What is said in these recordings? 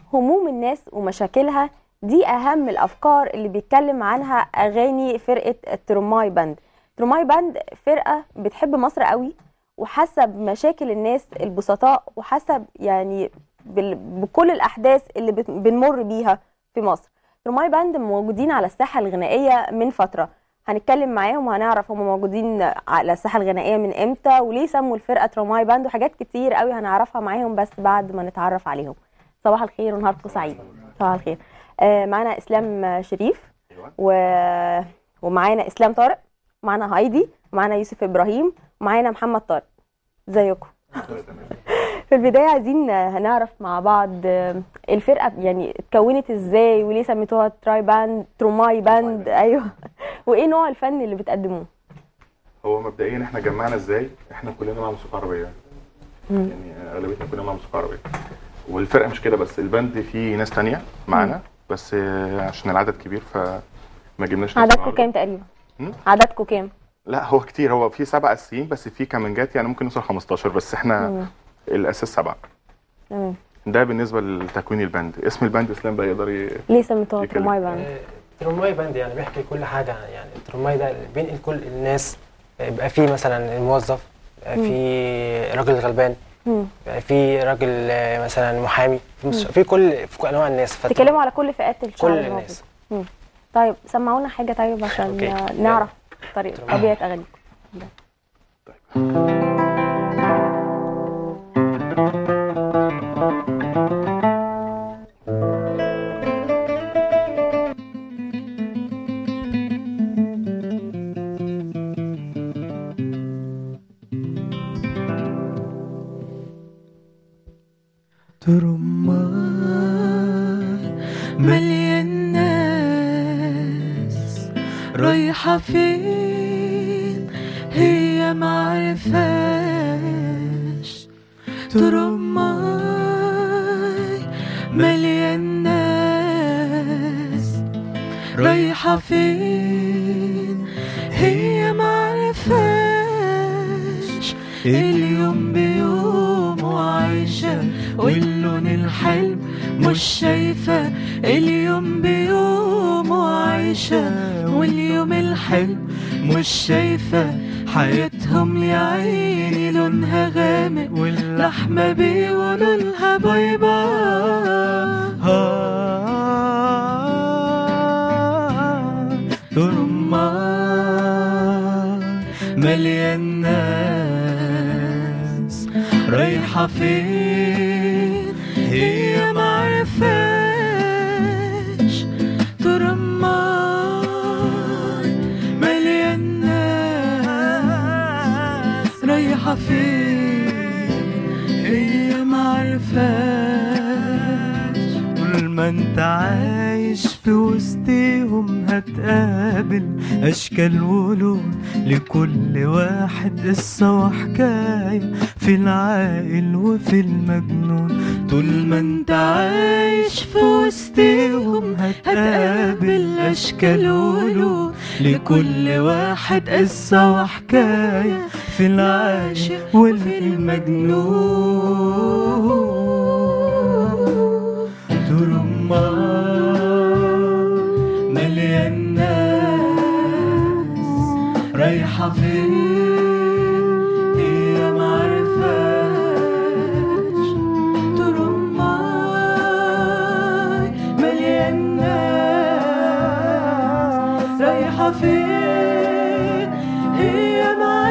هموم الناس ومشاكلها دي أهم الأفكار اللي بيتكلم عنها أغاني فرقة التروماي باند تروماي باند فرقة بتحب مصر قوي وحاسة بمشاكل الناس البسطاء وحاسة يعني بال- بكل الأحداث اللي بت- بنمر بيها في مصر تروماي باند موجودين على الساحة الغنائية من فترة هنتكلم معاهم وهنعرف هم موجودين على الساحة الغنائية من امتى وليه سموا الفرقة تروماي باند وحاجات كتير قوي هنعرفها معاهم بس بعد ما نتعرف عليهم صباح الخير ونهاركم سعيد صباح الخير آه معانا اسلام شريف و... ومعانا اسلام طارق معانا هايدي ومعانا يوسف ابراهيم ومعانا محمد طارق ازيكم في البدايه عايزين هنعرف مع بعض آه، الفرقه يعني اتكونت ازاي وليه سميتوها تراي باند تروماي باند ايوه وايه نوع الفن اللي بتقدموه هو مبدئيا احنا جمعنا ازاي احنا كلنا مع موسيقى عربيه مم. يعني اغلبيتنا كلنا مع موسيقى عربيه والفرقه مش كده بس الباند فيه ناس تانية معانا بس آه، عشان العدد كبير فما جبناش ناس عددكم النهاردة. كام تقريبا مم؟ عددكم كام لا هو كتير هو في سبع اساسيين بس في كامنجات يعني ممكن نوصل 15 بس احنا مم. الاساس سبعه تمام ده بالنسبه لتكوين الباند اسم الباند اسلام بقى يقدر ي... ليه سميتوها يتكلم. تروماي باند آه، تروماي باند يعني بيحكي كل حاجه يعني التروماي ده بينقل كل الناس آه، يبقى في مثلا الموظف يبقى في راجل غلبان مم. يبقى في راجل آه، مثلا محامي في, مس- في كل في كل انواع الناس فالترو- تتكلموا على كل فئات الشعب كل الموجودة. الناس مم. طيب سمعونا حاجه طيب عشان أوكي. آه، نعرف طريقه طبيعه اغانيكم ترمال مليان ناس رايحة فين هي معرفاش ترمال مليان ناس رايحة فين هي معرفاش اليوم بيوم وعايشة واللون الحلم مش شايفة اليوم بيوم وعايشة واليوم الحلم مش شايفة حياتهم يا عيني لونها غامق واللحمة بيقولوا لها باي باي ترمال مليان ناس رايحة فين هي معرفاش ترمال مليان ناس رايحة فين هي معرفاش طول ما انت عايش في وسطهم هتقابل اشكال ولون لكل واحد قصة وحكاية في العاقل وفي المجنون طول ما انت عايش في وسطهم هتقابل اشكال ولون لكل واحد قصة وحكاية في العاشق وفي المجنون ترمال مليان ناس رايحة فين هي معرفاش ترمال مليان ناس رايحة فين هي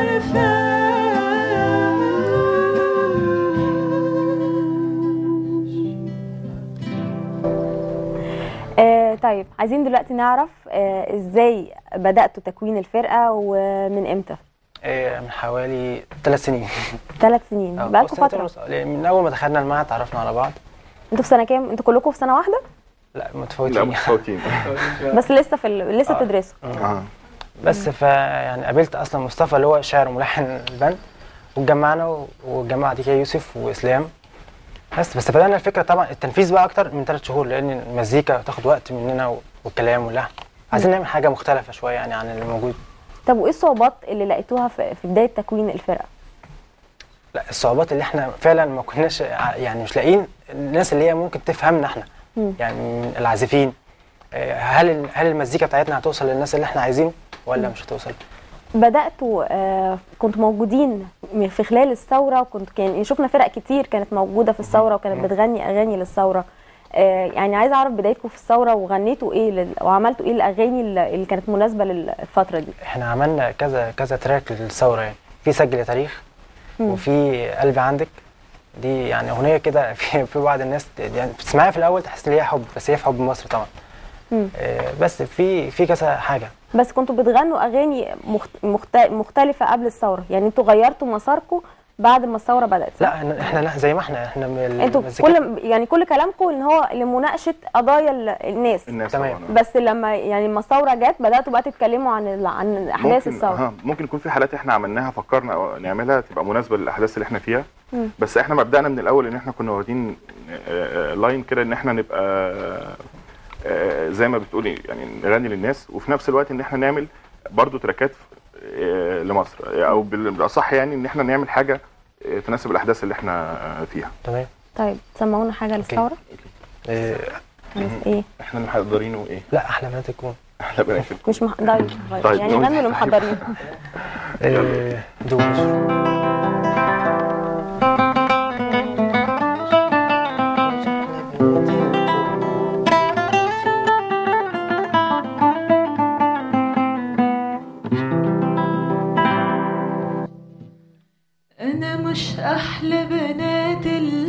معرفاش آه طيب عايزين دلوقتي نعرف آه ازاي بداتوا تكوين الفرقه ومن امتى آه، من حوالي ثلاث سنين ثلاث سنين آه، بقالكم سنتين فتره ونص. من اول ما دخلنا المعهد اتعرفنا على بعض انتوا في سنه كام انتوا كلكم في سنه واحده لا لا متفاوتين متفاوتين بس لسه في ال... لسه آه. بتدرسوا اه بس ف يعني قابلت اصلا مصطفى اللي هو شاعر وملحن البند واتجمعنا والجماعه دي كده يوسف واسلام بس بس بدانا الفكره طبعا التنفيذ بقى اكتر من ثلاث شهور لان المزيكا تاخد وقت مننا والكلام واللحن عايزين نعمل حاجه مختلفه شويه يعني عن اللي موجود طب وايه الصعوبات اللي لقيتوها في في بدايه تكوين الفرقه لا الصعوبات اللي احنا فعلا ما كناش ع- يعني مش لاقيين الناس اللي هي ممكن تفهمنا احنا مم. يعني من العازفين آه، هل هل المزيكا بتاعتنا هتوصل للناس اللي احنا عايزينه ولا مش هتوصل بداتوا آه كنتوا موجودين م- في خلال الثوره وكنت كان يعني شفنا فرق كتير كانت موجوده في الثوره وكانت بتغني اغاني للثوره آه يعني عايزه اعرف بدايتكم في الثوره وغنيتوا ايه لل... وعملتوا ايه الاغاني اللي اللي كانت مناسبه للفتره دي احنا عملنا كذا كذا تراك للثوره يعني في سجل يا تاريخ مم. وفي قلبي عندك دي يعني اغنيه كده في في بعض الناس ت- يعني بتسمعها في الاول تحس ان هي حب بس هي في حب مصر طبعا مم. آه، بس في في كذا حاجه بس كنتوا بتغنوا اغاني مخت... مخت... مختلفه قبل الثوره يعني انتوا غيرتوا مساركم بعد ما الثوره بدات صح؟ لا إحنا- احنا لا زي ما احنا احنا من انتوا المزيكا- كل يعني كل كلامكم ان هو لمناقشه قضايا ال- الناس الناس تمام. طبعاً. بس لما يعني لما الثوره جت بداتوا بقى تتكلموا عن ال- عن احداث ممكن الثوره آه ممكن يكون في حالات احنا عملناها فكرنا أو نعملها تبقى مناسبه للاحداث اللي احنا فيها مم. بس احنا مبدأنا من الاول ان احنا كنا واخدين آه، آه، لاين كده ان احنا نبقى آه، زي ما بتقولي يعني نغني للناس وفي نفس الوقت ان احنا نعمل برضو تراكات آه، لمصر او بال- بالاصح يعني ان احنا نعمل حاجه آه، تناسب الاحداث اللي احنا آه، فيها تمام طيب سمعونا حاجه للثوره آه، كانت ايه احنا اللي محضرينه ايه لا احلى ما تكون احنا بنات مش مح... طيب طيب، يعني نقول غنوا اللي صحيح. محضرين آه، دوس أنا مش أحلى بنات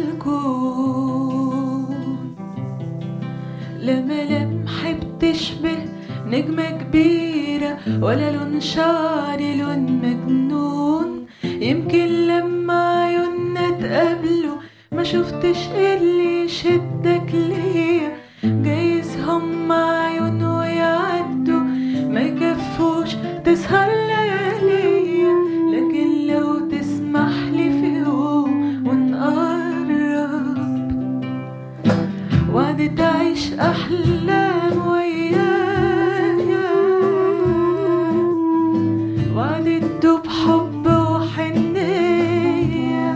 الكون لا ملامحي بتشبه نجمة كبيرة ولا لون شعري لون مجنون يمكن لما عيوننا اتقابلوا ما شفتش اللي يشدك ليا جايز هم عيون ويعدوا ما يكفوش تسهر لياليا لكن لو تسمح لي في يوم ونقرب وعد تعيش أحلام ويايا وعد تدوب حب وحنية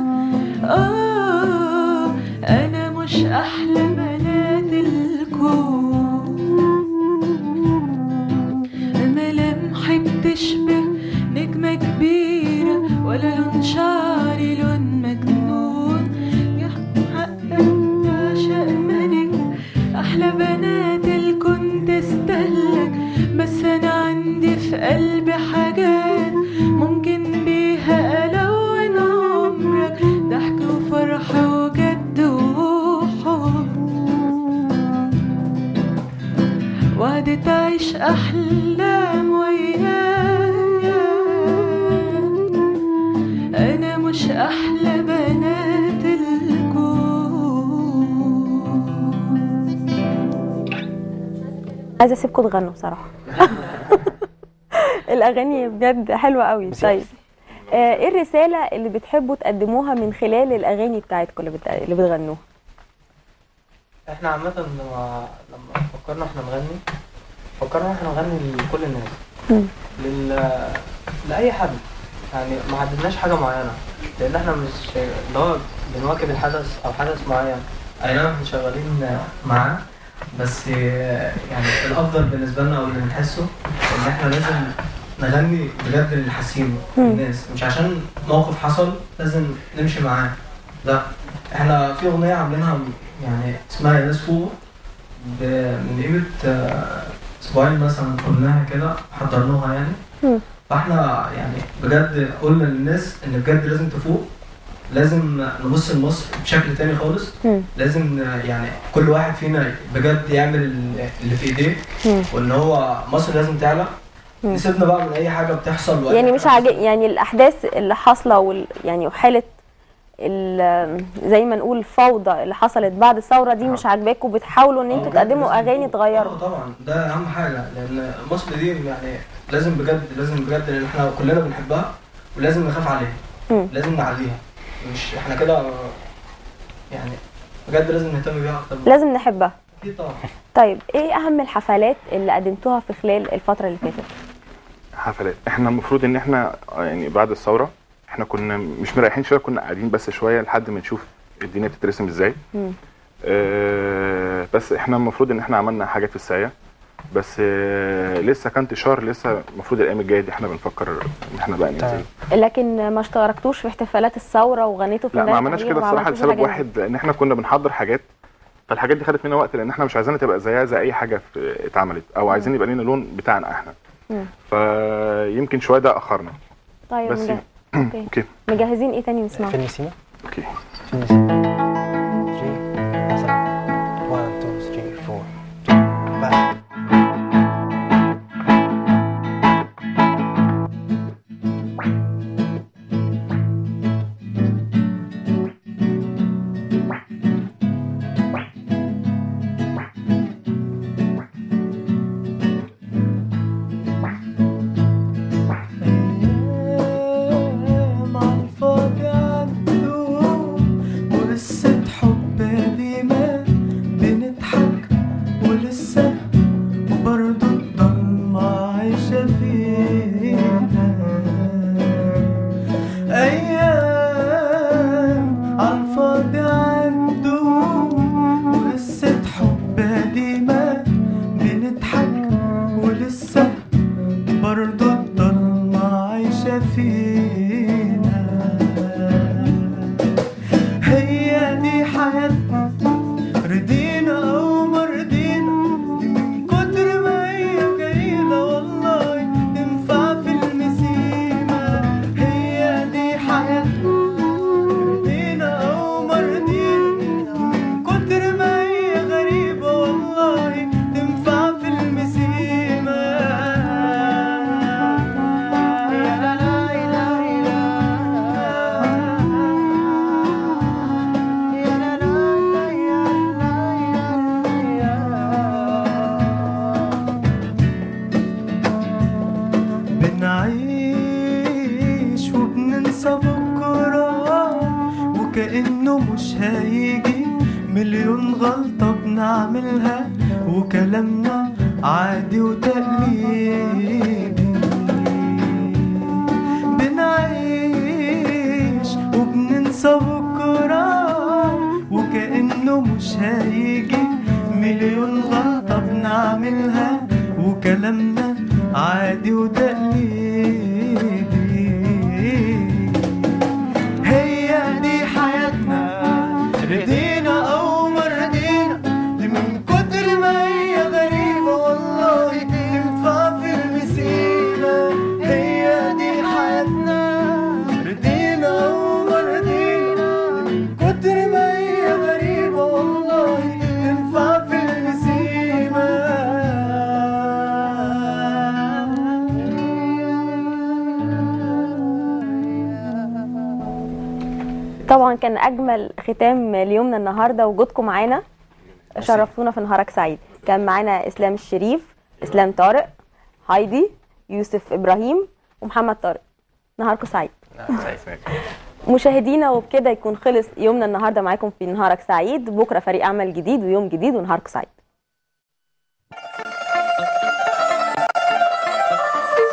آه أنا مش أحلى بنات الكون ملامحي بتشبه نجمة كبيرة ولا لون شعري لون مجنون يا حقك عشق ملك أحلى بنات الكون تستهلك بس أنا عندي في قلبي حاجات ممكن بيها ألون عمرك ضحك وفرح وجد وحب وعد تعيش أحلام ويايا أنا مش أحلى بنات الكون عايزه اسيبكم تغنوا بصراحه الاغاني بجد حلوه قوي طيب آه، ايه الرساله اللي بتحبوا تقدموها من خلال الاغاني بتاعتكم اللي, بت... اللي بتغنوها احنا عامة لما لما فكرنا احنا نغني فكرنا احنا نغني لكل الناس مم. لل... لأي حد يعني ما حددناش حاجة معينة لأن احنا مش اللي هو بنواكب الحدث أو حدث معين أي نعم احنا شغالين معاه بس يعني الأفضل بالنسبة لنا أو اللي بنحسه إن احنا لازم نغني بجد اللي حاسينه مم. الناس مش عشان موقف حصل لازم نمشي معاه لا احنا في أغنية عاملينها يعني اسمها يا ناس فوق ب- من قيمة آه، أسبوعين مثلا قلناها كده حضرناها يعني مم. فاحنا يعني بجد قلنا للناس ان بجد لازم تفوق لازم نبص لمصر بشكل تاني خالص مم. لازم يعني كل واحد فينا بجد يعمل اللي في ايديه مم. وان هو مصر لازم تعلى مم. نسيبنا بقى من اي حاجه بتحصل وأي يعني مش حاجة عاجب يعني الاحداث اللي حاصله وال... يعني وحاله ال... زي ما نقول الفوضى اللي حصلت بعد الثوره دي مش عاجباكم بتحاولوا ان آه، انتوا بجد تقدموا لازم اغاني نفوق. تغيروا اه طبعا ده اهم حاجه لان مصر دي يعني لازم بجد لازم بجد لان احنا كلنا بنحبها ولازم نخاف عليها مم. لازم نعليها مش احنا كده يعني بجد لازم نهتم بيها اكتر لازم نحبها اكيد طبعا طيب ايه اهم الحفلات اللي قدمتوها في خلال الفتره اللي فاتت حفلات احنا المفروض ان احنا يعني بعد الثوره احنا كنا مش مريحين شويه كنا قاعدين بس شويه لحد ما نشوف الدنيا بتترسم ازاي مم. آه، بس احنا المفروض ان احنا عملنا حاجات في الساقيه بس آه، لسه كانتشار لسه المفروض الايام الجايه دي احنا بنفكر ان احنا بقى ننزل تمام. لكن ما اشتركتوش في احتفالات الثوره وغنيتوا في لا ما ميدان عملناش التحرير كده وما الصراحه عملتوش لسبب الحاجات دي. واحد لان احنا كنا بنحضر حاجات فالحاجات دي خدت منا وقت لان احنا مش عايزينها تبقى زيها زي اي حاجه في اتعملت او عايزين يبقى لنا لون بتاعنا احنا مم. فيمكن شويه ده اخرنا طيب بس مجه... اوكي اوكي مجهزين ايه تاني نسمعه فيلم سيما اوكي فيلم سيما 3 مثلا 1 2 3 4 بعد أيام عالفاضي عالدوم ولسه حب ديما بنضحك ولسه برضه الضلمة عايشة فينا أيام عالفاضي عالدوم ولسه حب ديما بنضحك ولسه برضو الضلمة عايشة فينا هي دي حياتنا رضينا أو مرضينا دي من كتر ما هي جميلة والله تنفع في المسيمة هي دي حياتنا رضينا أو مرضينا من كتر ما هي غريبة والله تنفع في المسيمة يا لا لا لا لا يا لا لا يا بنعيش وبننسى بكرة وكأنه مش هيجي مليون غلطة بنعملها وكلامنا عادي وتقليدي بنعيش وبننسى بكرة وكأنه مش هيجي مليون غلطة بنعملها وكلامنا عادي وتقليدي هي دي حياتنا رضينا أو مرضينا دي من كتر ما هي غريبة والله تنفع في المسيرة هي دي حياتنا رضينا أو مرضينا دي من كتر ما هي غريبة والله تنفع في المسيرة طبعا كان اجمل ختام ليومنا النهارده وجودكم معانا شرفتونا في نهارك سعيد كان معانا اسلام الشريف اسلام طارق هايدي يوسف ابراهيم ومحمد طارق نهاركم سعيد مشاهدينا وبكده يكون خلص يومنا النهارده معاكم في نهارك سعيد بكره فريق عمل جديد ويوم جديد ونهاركم سعيد